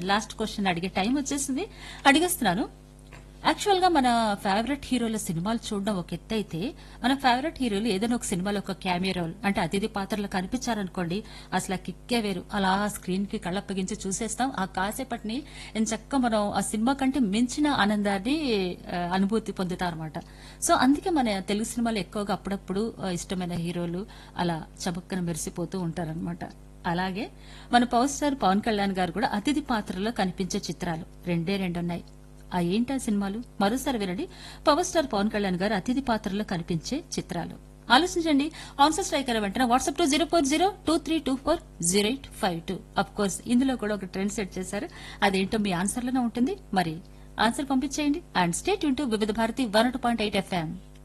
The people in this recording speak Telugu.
లాస్ట్ క్వశ్చన్ అడిగే టైం వచ్చేసింది అడిగేస్తున్నాను యాక్చువల్ గా మన ఫేవరెట్ హీరోల సినిమాలు చూడడం ఒక ఎత్తు అయితే మన ఫేవరెట్ హీరోలు ఏదైనా ఒక సినిమాలో ఒక క్యామియో రోల్ అంటే అతిథి పాత్రలో కనిపించారనుకోండి అసలు ఆ కిక్కే వేరు అలా స్క్రీన్ కి కళ్ళప్పగించి చూసేస్తాం ఆ కాసేపటిని చక్క మనం ఆ సినిమా కంటే మించిన ఆనందాన్ని ఆ, అనుభూతి పొందుతాం అనమాట సో అందుకే మన తెలుగు సినిమాలు ఎక్కువగా అప్పుడప్పుడు ఆ, ఇష్టమైన హీరోలు అలా చమక్కన మెరిసిపోతూ ఉంటారనమాట అలాగే మన పవర్ స్టార్ పవన్ కళ్యాణ్ గారు కూడా అతిథి పాత్రలో కనిపించే చిత్రాలు రెండే రెండున్నాయి ఆ ఏంటా సినిమాలు మరోసారి వినండి పవర్ స్టార్ పవన్ కళ్యాణ్ గారు అతిథి పాత్రలో కనిపించే చిత్రాలు ఆలోచించండి ఆన్సర్ స్ట్రైక్ అయిన వెంటనే WhatsApp two zero four zero two three two four zero eight five two of course ఇందులో కూడా ఒక ట్రెండ్ సెట్ చేశారు అదేంటో మీ ఆన్సర్లోనే ఉంటుంది మరి ఆన్సర్ పంపించేయండి and state to Vividh Bharati one point eight FM